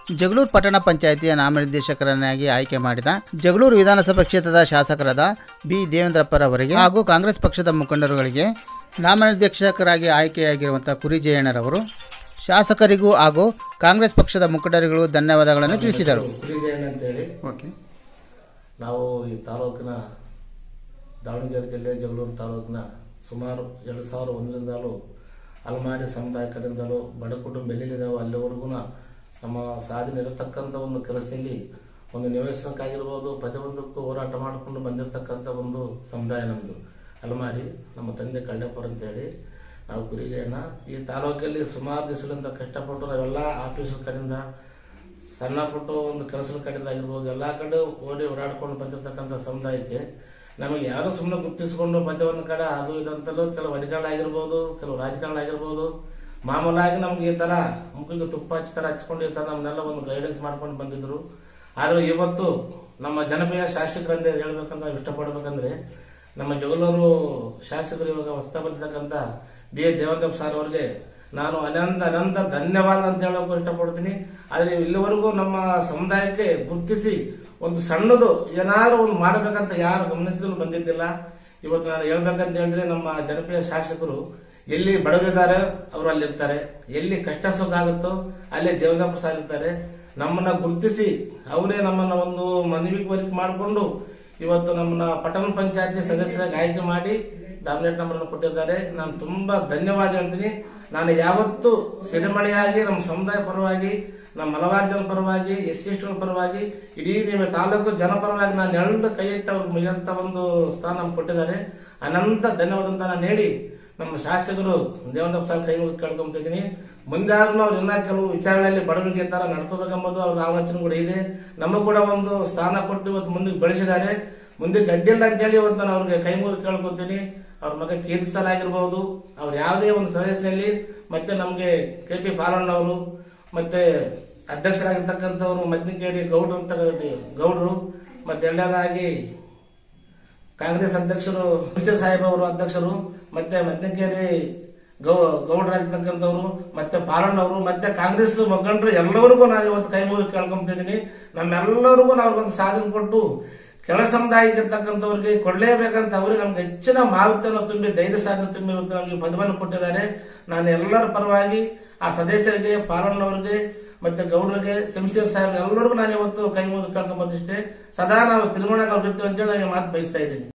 ಜಗಳೂರು ಪಟ್ಟಣ ಪಂಚಾಯಿತಿಯ ನಾಮನಿರ್ದೇಶಕರನ್ನಾಗಿ ಆಯ್ಕೆ ಮಾಡಿದ ಜಗಳೂರು ವಿಧಾನಸಭಾ ಕ್ಷೇತ್ರದ ಶಾಸಕರಾದ ಬಿ ದೇವೇಂದ್ರಪ್ಪರವರಿಗೆ ಹಾಗೂ ಕಾಂಗ್ರೆಸ್ ಪಕ್ಷದ ಮುಖಂಡರುಗಳಿಗೆ ನಾಮನಿರ್ದೇಶಕರಾಗಿ ಆಯ್ಕೆಯಾಗಿರುವಂತಹ ಕುರಿ ಜಯಣ್ಣರವರು ಶಾಸಕರಿಗೂ ಹಾಗೂ ಕಾಂಗ್ರೆಸ್ ಪಕ್ಷದ ಮುಖಂಡರುಗಳು ಧನ್ಯವಾದಗಳನ್ನು ತಿಳಿಸಿದರು ಕುರಿಜಯಣ್ಣ ಅಂತೇಳಿ ಓಕೆ ನಾವು ಈ ತಾಲೂಕಿನ ದಾವಣಗೆರೆ ಜಿಲ್ಲೆ ಜಗಳೂರು ತಾಲೂಕಿನ ಸುಮಾರು ಎರಡು ಸಾವಿರ ಒಂದರಿಂದಲೂ ಅಲ್ಮಾರಿ ಸಮುದಾಯ ಕಡೆಯಿಂದಲೂ ಬಡ ಕುಟುಂಬ ಎಲ್ಲಿದ್ದಾವೆ ಅಲ್ಲಿವರೆಗೂ ನಮ್ಮ ಸಾಧನೆ ಇರತಕ್ಕಂಥ ಒಂದು ಕೆಲಸದಲ್ಲಿ ಒಂದು ನಿವೇಶನಕ್ಕಾಗಿರ್ಬೋದು ಪ್ರತಿಯೊಂದಕ್ಕೂ ಹೋರಾಟ ಮಾಡಿಕೊಂಡು ಬಂದಿರತಕ್ಕಂಥ ಒಂದು ಸಮುದಾಯ ನಮ್ಮದು ಅಲ್ಮಾರಿ ನಮ್ಮ ತಂದೆ ಕಳ್ಳಪ್ಪರ್ ಅಂತೇಳಿ ನಾವು ಕುರಿಜಯಣ್ಣ ಈ ತಾಲೂಕಲ್ಲಿ ಸುಮಾರು ದಿವಸಗಳಿಂದ ಕಷ್ಟಪಟ್ಟು ನಾವೆಲ್ಲ ಆಫೀಸರ್ ಕಡೆಯಿಂದ ಸಣ್ಣ ಪುಟ್ಟ ಒಂದು ಕೆಲಸದ ಕಡೆಯಿಂದ ಆಗಿರ್ಬೋದು ಎಲ್ಲಾ ಕಡೆ ಓಡಿ ಓಡಾಡ್ಕೊಂಡು ಬಂದಿರತಕ್ಕಂಥ ಸಮುದಾಯಕ್ಕೆ ನಮಗೆ ಯಾರು ಸುಮ್ಮನೆ ಗುರ್ತಿಸಿಕೊಂಡು ಬಂದ ಒಂದು ಕಡೆ ಅದು ಇದಂತಲೂ ಕೆಲವು ಅಧಿಕಾರಿ ಆಗಿರ್ಬೋದು ಕೆಲವು ರಾಜಕಾರಣ ಆಗಿರ್ಬೋದು ಮಾಮೂಲಾಗಿ ನಮ್ಗೆ ಈ ತರ ಮುಖಕ್ಕೆ ತುಪ್ಪ ಹಚ್ಚಿ ತರ ಹಚ್ಕೊಂಡು ಈ ತರ ನಮ್ಮನ್ನೆಲ್ಲ ಒಂದು ಗೈಡೆನ್ಸ್ ಮಾಡ್ಕೊಂಡು ಬಂದಿದ್ರು ಆದ್ರೆ ಇವತ್ತು ನಮ್ಮ ಜನಪ್ರಿಯ ಶಾಸಕರಂತೆ ಹೇಳ್ಬೇಕಂತ ನಾವು ಇಷ್ಟಪಡ್ಬೇಕಂದ್ರೆ ನಮ್ಮ ಜಗಳೂರು ಶಾಸಕರು ಇವಾಗ ಹೊಸ್ತಾ ಬಂದಿರ್ತಕ್ಕಂಥ ಬಿ ಎ ದೇವೇಂದ್ರ ಸರ್ ಅವರಿಗೆ ನಾನು ಅನಂತ ಅನಂತ ಧನ್ಯವಾದ ಅಂತ ಹೇಳೋಕೆ ಇಷ್ಟಪಡ್ತೀನಿ ಆದ್ರೆ ಇಲ್ಲಿವರೆಗೂ ನಮ್ಮ ಸಮುದಾಯಕ್ಕೆ ಗುರುತಿಸಿ ಒಂದು ಸಣ್ಣದು ಏನಾದ್ರು ಒಂದು ಮಾಡಬೇಕಂತ ಯಾರು ಗಮನಿಸಿದ್ರು ಬಂದಿದ್ದಿಲ್ಲ ಇವತ್ತು ನಾನು ಹೇಳ್ಬೇಕಂತ ಹೇಳಿದ್ರೆ ನಮ್ಮ ಜನಪ್ರಿಯ ಶಾಸಕರು ಎಲ್ಲಿ ಬಡವರಿದ್ದಾರೆ ಅವರು ಅಲ್ಲಿರ್ತಾರೆ ಎಲ್ಲಿ ಕಷ್ಟ ಸುಖ ಆಗುತ್ತೋ ಅಲ್ಲೇ ದೇವೇಂದ್ರ ಪ್ರಸಾದ್ ಇರ್ತಾರೆ ನಮ್ಮನ್ನ ಗುರುತಿಸಿ ಅವರೇ ನಮ್ಮನ್ನ ಒಂದು ಮನವಿ ಕೋರಿಕೆ ಮಾಡಿಕೊಂಡು ಇವತ್ತು ನಮ್ಮನ್ನ ಪಟ್ಟಣ ಪಂಚಾಯತಿ ಸದಸ್ಯರಾಗಿ ಆಯ್ಕೆ ಮಾಡಿ ಡಾಮಿನೇಟ್ ನಂಬರ್ ಕೊಟ್ಟಿದ್ದಾರೆ ನಾನು ತುಂಬಾ ಧನ್ಯವಾದ ಹೇಳ್ತೀನಿ ನಾನು ಯಾವತ್ತು ಸಿರಿಮಣೆಯಾಗಿ ನಮ್ಮ ಸಮುದಾಯ ಪರವಾಗಿ ನಮ್ಮ ಹಲವಾರು ಜನ ಪರವಾಗಿ ಎಸ್ ಸಿ ಎಸ್ಟಿಗಳ ಪರವಾಗಿ ಇಡೀ ನಿಮ್ಮ ತಾಲೂಕು ಜನ ಪರವಾಗಿ ನಾನು ಎರಡು ಕೈ ಎತ್ತಿ ಅವ್ರಿಗೆ ಮುಗಿಯಂತ ಒಂದು ಸ್ಥಾನ ನಮ್ಗೆ ಕೊಟ್ಟಿದ್ದಾರೆ ಅನಂತ ಧನ್ಯವಾದ ಅಂತ ನಾನು ಹೇಳಿ ನಮ್ಮ ಶಾಸಕರು ದೇವೇಂದ್ರ ಪ್ರಸಾದ್ ಕೈ ಮುಗಿದು ಕೇಳ್ಕೊಂತಿದ್ದೀನಿ ಮುಂದಾದ್ರೂ ಅವ್ರು ಇನ್ನ ಕೆಲವು ವಿಚಾರಗಳಲ್ಲಿ ಬಡವರಿಗೆ ತರ ನಡ್ಕೋಬೇಕೆಂಬುದು ಅವ್ರ ಆಲೋಚನೆ ಕೂಡ ಇದೆ ನಮಗೂ ಕೂಡ ಒಂದು ಸ್ಥಾನ ಕೊಟ್ಟು ಇವತ್ತು ಮುಂದೆ ಬೆಳೆಸಿದ್ದಾರೆ ಮುಂದೆ ಗಡ್ಡಿಲ್ಲ ಅಂತೇಳಿ ಇವತ್ತು ನಾನು ಅವ್ರಿಗೆ ಕೈ ಮುಗಿದು ಕೇಳ್ಕೊಂತೀನಿ ಅವ್ರ ಮಗ ಕೀರ್ತಿಸಲ್ ಆಗಿರ್ಬೋದು ಅವ್ರು ಯಾವುದೇ ಒಂದು ಸದಸ್ಯರಲ್ಲಿ ಮತ್ತೆ ನಮಗೆ ಕೆ ಪಿ ಪಾಲಣ್ಣವರು ಮತ್ತೆ ಅಧ್ಯಕ್ಷರಾಗಿರ್ತಕ್ಕಂಥವ್ರು ಮದ್ನಿಕೇರಿ ಗೌಡ್ರು ಅಂತ ಗೌಡ್ರು ಮತ್ತೆ ಎರಡನೇದಾಗಿ ಕಾಂಗ್ರೆಸ್ ಅಧ್ಯಕ್ಷರು ಮಿಸ್ಟರ್ ಸಾಹೇಬ್ ಅವರು ಅಧ್ಯಕ್ಷರು ಮತ್ತೆ ಮದ್ನಿಕೇರಿ ಗೌ ಗೌಡ್ರಾಗಿರ್ತಕ್ಕಂಥವ್ರು ಮತ್ತೆ ಪಾಲಣ್ಣವರು ಮತ್ತೆ ಕಾಂಗ್ರೆಸ್ ಮುಖಂಡರು ಎಲ್ಲರಿಗೂ ನಾನು ಇವತ್ತು ಕೈ ಮುಗಿ ಕೇಳ್ಕೊಂತಿದ್ದೀನಿ ನಮ್ಮೆಲ್ಲರಿಗೂ ನಾವು ಒಂದು ಸಾಧನೆ ಕೊಟ್ಟು ಕೆಳ ಸಮುದಾಯಕ್ಕೆ ಇರ್ತಕ್ಕಂಥವ್ರಿಗೆ ಕೊಡಲೇಬೇಕಂತ ಅವರು ನಮ್ಗೆ ಹೆಚ್ಚಿನ ಮಾಹಿತಿಯನ್ನು ತುಂಬಿ ಧೈರ್ಯ ಸಾಧನೆ ತುಂಬಿ ಇವತ್ತು ನಮಗೆ ಪದವನ್ನು ಕೊಟ್ಟಿದ್ದಾರೆ ನಾನು ಎಲ್ಲರ ಪರವಾಗಿ ಆ ಸದಸ್ಯರಿಗೆ ಪಾಲಣ್ಣವರಿಗೆ ಮತ್ತೆ ಗೌಡರಿಗೆ ಶಂಶೀರ್ ಸಾಹೇಬ್ ಎಲ್ಲರಿಗೂ ನಾನು ಇವತ್ತು ಕೈ ಮುಗಿದು ಕೇಳ್ಕೊಂಡ್ ಬಂದಿಷ್ಟೇ ಸದಾ ನಾವು ತಿರುಮಣಕ್ಕೆ ಅವ್ರ ಜೊತೆ ಅಂತೇಳಿ ನಾನು ಮಾತು ಬಯಸ್ತಾ ಇದ್ದೀನಿ